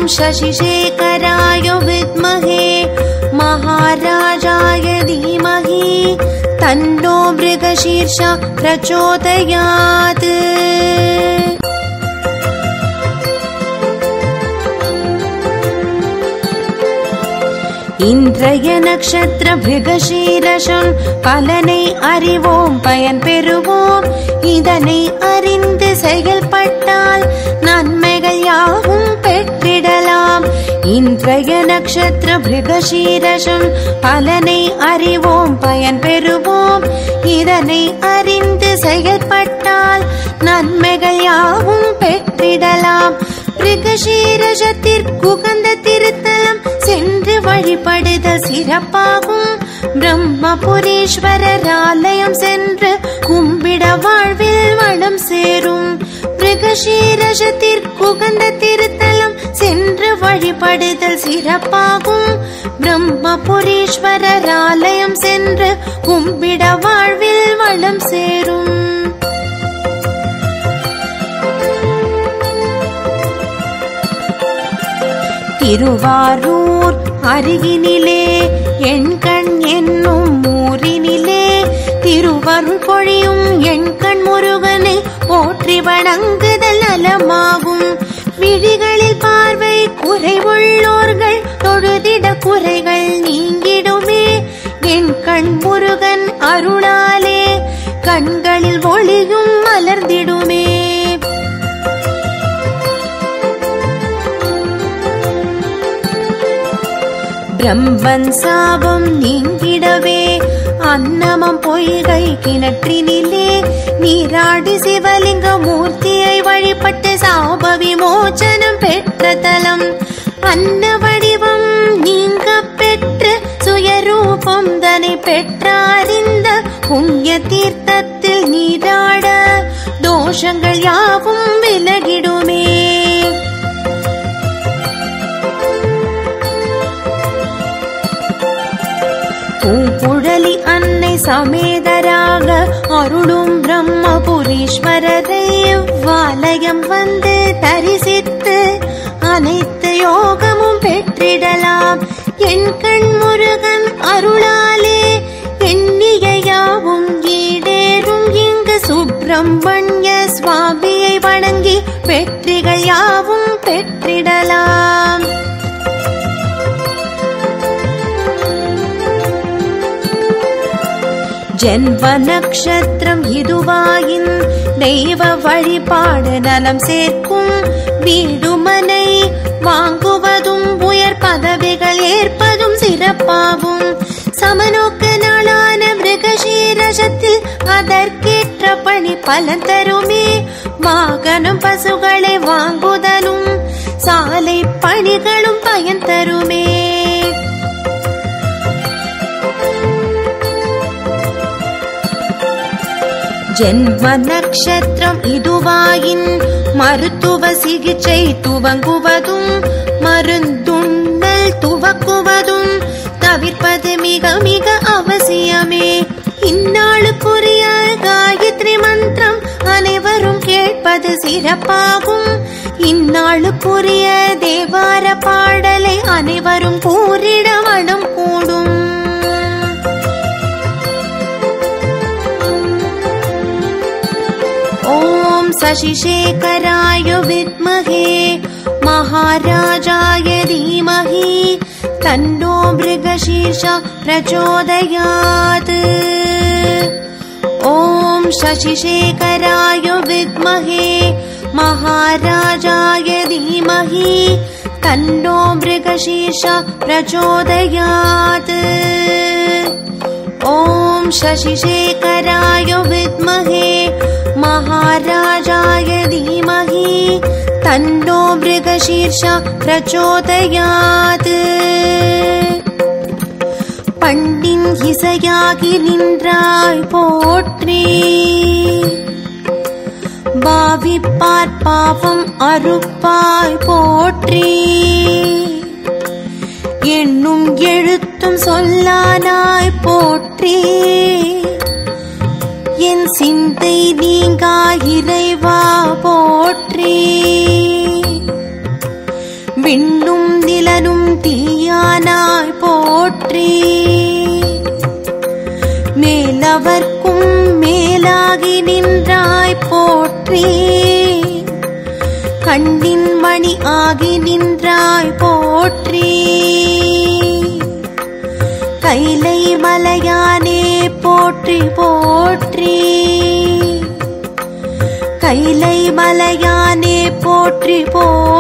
ॐ शशिशेखराय विद्महे महाराजाय धीमहि तन्नो मृगशीर्ष प्रचोदयात् இன்றைய நட்சத்திர பிருகசீரஷம் பலனை அறிவோம் பயன் பெறுவோம் இதனை அறிந்து செயல்பட்டால் நன்மைகள் யாவும் பெற்றிடலாம் இன்றைய நட்சத்திர பிருகசீரஷம் பலனை அறிவோம் பயன் பெறுவோம் இதனை அறிந்து செயல்பட்டால் நன்மைகள் யாவும் பெற்றிடலாம் மிருகசீரசத்திற்குகந்த திருத்தலம் சென்று வழிபடுதல் சிறப்பாகும் பிரம்மபுரீஸ்வரர் ஆலயம் சென்று கும்பிட வாழ்வில் வளம் சேரும் மிருகசீரசத்திற்குகந்த திருத்தலம் சென்று வழிபடுதல் சிறப்பாகும் பிரம்மபுரீஸ்வரர் ஆலயம் சென்று கும்பிட வாழ்வில் வளம் சேரும் திருவாரூர் அருகினிலே எண்கண் என்னும் ஊரினிலே திருவருள் பொழியும் எண்கண் முருகனை போற்றி வணங்குதல் நலமாகும் விழிகளில் பார்வை குறைவுள்ளோர்கள் தொழுதிட குறைகள் நீங்கிடுமே என் கண் முருகன் அருளாலே கண்களில் ஒளியும் மலர்ந்திடுமே பிரம்மன் சாபம் நீங்கிடவே அன்னமம் பொய்கை கிணற்றினிலே நீராடி சிவலிங்க மூர்த்தியை வழிபட்டு சாப விமோச்சனம் பெற்ற தலம் அன்ன வடிவம் நீங்க பெற்று சுயரூபம் தனை பெற்றாரிந்த புண்ணிய தீர்த்தத்தில் நீராட தோஷங்கள் யாவும் விலகிடுமே பூங்குழலி அன்னை சமேதராக அருளும் பிரம்மபுரீஸ்வரரை இவ்வாலயம் வந்து தரிசித்து அனைத்து யோகமும் பெற்றிடலாம் என் கண் முருகன் அருளாலே எண்ணிய யாவும் ஈடேறும் இங்கு சுப்பிரமணிய சுவாமியை வணங்கி வெற்றிகள் யாவும் பெற்றிடலாம் ஜென்ம நக்ஷத்திரம் இதுவாயின் தெய்வ வழிபாடு நலம் சேர்க்கும் வீடுமனை வாங்குவதும் உயர் பதவிகள் ஏற்பதும் சிறப்பாகும் சமநோக்க நாளான மிருகசீரசத்தில் அதற்கேற்ற பணி பலன் தருமே வாகனம் பசுகளை வாங்குதலும் சாலை பணிகளும் பயன் தருமே ஜென்ம நக்ஷத்திரம் இதுவாயின் மருத்துவ சிகிச்சை துவங்குவதும் மருந்துண்ணல் துவக்குவதும் தவிர்ப்பது மிக மிக அவசியமே இந்நாளுக்குரிய காயத்ரி மந்திரம் அனைவரும் கேட்பது சிறப்பாகும் இந்நாளுக்குரிய தேவார பாடலை அனைவரும் கூறிட வளம் கூடும் ॐ शशिशेखराय विद्महे महाराजाय धीमहि तन्नो मृगशीर्ष प्रचोदयात् ॐ शशिशेखराय विद्महे महाराजाय धीमहि तन्नो मृगशीर्ष प्रचोदयात् ॐ शशिशेखराय विद्महे महाराजाय धीमहि तन्नो मृगशीर्ष प्रचोदयात् பண்டின் இசையாகி நின்றாய் போற்றி பாவிப்பார் பாவம் அறுப்பாய் போற்றி எண்ணும் எழுத்தும் சொல்லானாய் போற்றி என் சிந்தை நீங்கா இறைவா போற்றி விண்ணும் நிலனும் தீயானாய் போற்றி மேலவர்க்கும் மேலாகி நின்றாய் போற்றி கண்ணின் மணி ஆகி நின்றாய் போற்றி கைலை மலையானே போற்றி போற்றி கைலை மலையானே போற்றி போற்றி